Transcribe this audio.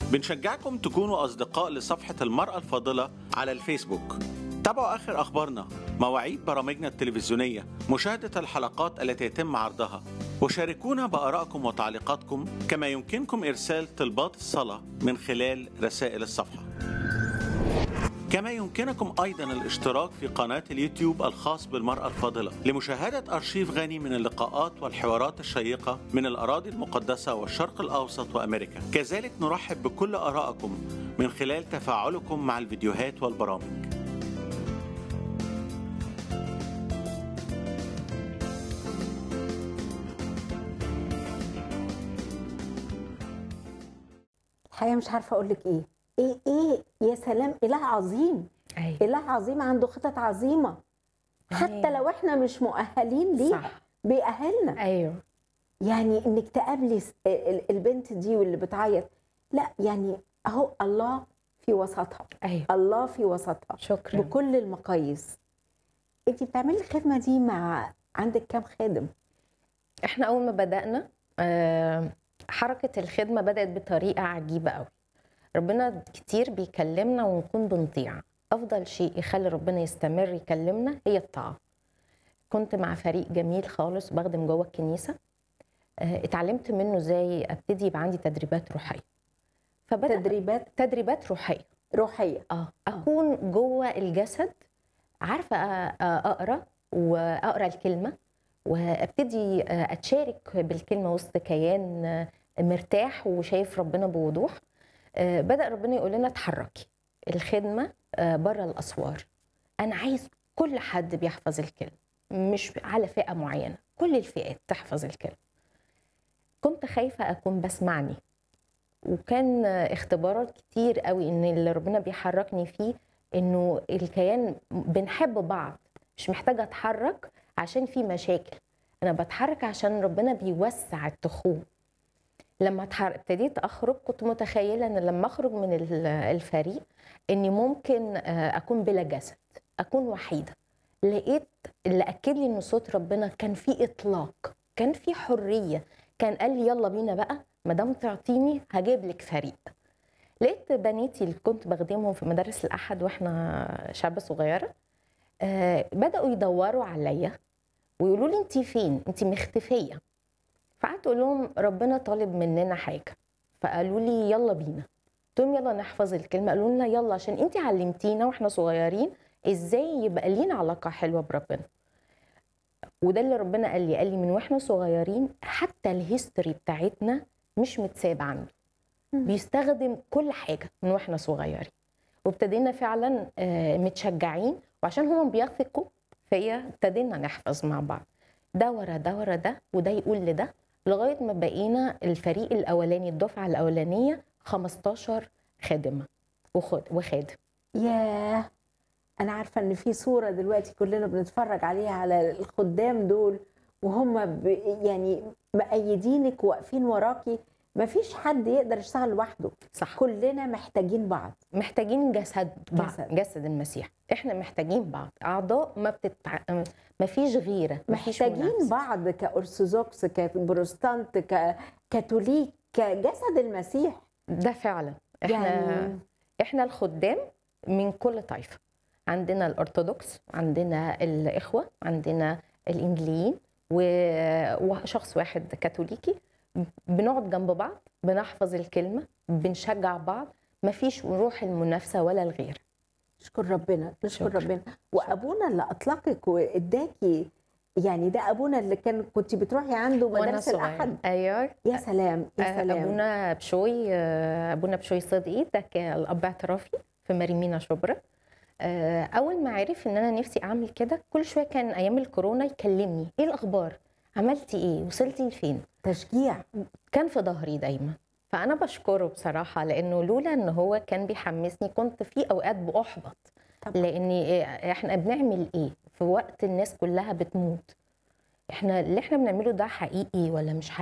بنشجعكم تكونوا أصدقاء لصفحة المرأة الفاضلة على الفيسبوك تابعوا آخر أخبارنا مواعيد برامجنا التلفزيونية مشاهدة الحلقات التي يتم عرضها وشاركونا بآرائكم وتعليقاتكم كما يمكنكم إرسال طلبات الصلاة من خلال رسائل الصفحة كما يمكنكم أيضا الاشتراك في قناة اليوتيوب الخاص بالمرأة الفاضلة لمشاهدة أرشيف غني من اللقاءات والحوارات الشيقة من الأراضي المقدسة والشرق الأوسط وأمريكا كذلك نرحب بكل آرائكم من خلال تفاعلكم مع الفيديوهات والبرامج الحقيقه مش عارفه اقول لك ايه ايه ايه يا سلام اله عظيم ايوه اله عظيم عنده خطط عظيمه حتى أيوة. لو احنا مش مؤهلين ليه صح بيأهلنا ايوه يعني انك تقابلي س- ال- البنت دي واللي بتعيط لا يعني اهو الله في وسطها ايوه الله في وسطها شكرا بكل المقاييس انت بتعملي الخدمه دي مع عندك كام خادم احنا اول ما بدانا آه، حركه الخدمه بدات بطريقه عجيبه قوي ربنا كتير بيكلمنا ونكون بنطيع افضل شيء يخلي ربنا يستمر يكلمنا هي الطاعه كنت مع فريق جميل خالص بخدم جوه الكنيسه آه، اتعلمت منه ازاي ابتدي يبقى عندي تدريبات روحيه فبدا تدريبات تدريبات روحيه روحيه اه اكون جوه الجسد عارفه أ- أ- اقرا واقرا الكلمه وابتدي اتشارك بالكلمه وسط كيان مرتاح وشايف ربنا بوضوح آه، بدا ربنا يقول لنا اتحركي الخدمه بره الاسوار انا عايز كل حد بيحفظ الكلمه مش على فئه معينه كل الفئات تحفظ الكلمه كنت خايفه اكون بسمعني وكان اختبارات كتير قوي ان اللي ربنا بيحركني فيه انه الكيان بنحب بعض مش محتاجه اتحرك عشان في مشاكل انا بتحرك عشان ربنا بيوسع التخوم لما اتحر- ابتديت اخرج كنت متخيله ان لما اخرج من ال- الفريق اني ممكن آه، اكون بلا جسد اكون وحيده لقيت اللي اكد لي ان صوت ربنا كان في اطلاق كان في حريه كان قال لي يلا بينا بقى ما دام تعطيني هجيب لك فريق لقيت بناتي اللي كنت بخدمهم في مدارس الاحد واحنا شابه صغيره آه بداوا يدوروا عليا ويقولوا لي انت فين انت مختفيه فقعدت اقول لهم ربنا طالب مننا حاجه فقالوا لي يلا بينا قلت لهم يلا نحفظ الكلمه قالوا لنا يلا عشان انت علمتينا واحنا صغيرين ازاي يبقى لينا علاقه حلوه بربنا وده اللي ربنا قال لي قال لي من واحنا صغيرين حتى الهيستوري بتاعتنا مش متساب عنده مم. بيستخدم كل حاجه من واحنا صغيرين وابتدينا فعلا آه، متشجعين وعشان هم بيثقوا فيا ابتدينا نحفظ مع بعض ده ورا ده ورا ده وده يقول لده لغايه ما بقينا الفريق الاولاني الدفعه الاولانيه 15 خادمه وخد وخادم ياه انا عارفه ان في صوره دلوقتي كلنا بنتفرج عليها على الخدام دول وهم ب... يعني مأيدينك واقفين وراكي مفيش حد يقدر يشتغل لوحده صح كلنا محتاجين بعض محتاجين جسد بعض جسد. جسد المسيح احنا محتاجين بعض اعضاء ما بتتع... ما فيش غيره مفيش محتاجين منافسة. بعض كأرثوذكس كبروستانت ككاثوليك كجسد المسيح ده فعلا احنا يعني احنا الخدام من كل طائفه عندنا الارثوذكس عندنا الاخوه عندنا الانجليين و- وشخص واحد كاثوليكي بنقعد جنب بعض بنحفظ الكلمه بنشجع بعض مفيش روح المنافسه ولا الغير نشكر ربنا نشكر شكرا. ربنا وابونا اللي اطلقك واداكي يعني ده ابونا اللي كان كنت بتروحي عنده وانا مدارس صغير الاحد ايوه يا سلام يا آه، سلام ابونا بشوي آه، ابونا بشوي صدقي ده كان الاب اعترافي في مريمينا شبرا آه، اول ما عرف ان انا نفسي اعمل كده كل شويه كان ايام الكورونا يكلمني ايه الاخبار عملتي ايه وصلتي لفين تشجيع كان في ظهري دايما فانا بشكره بصراحه لانه لولا ان هو كان بيحمسني كنت في اوقات باحبط طبعا. لان احنا بنعمل ايه في وقت الناس كلها بتموت احنا اللي احنا بنعمله ده حقيقي ولا مش حقيقي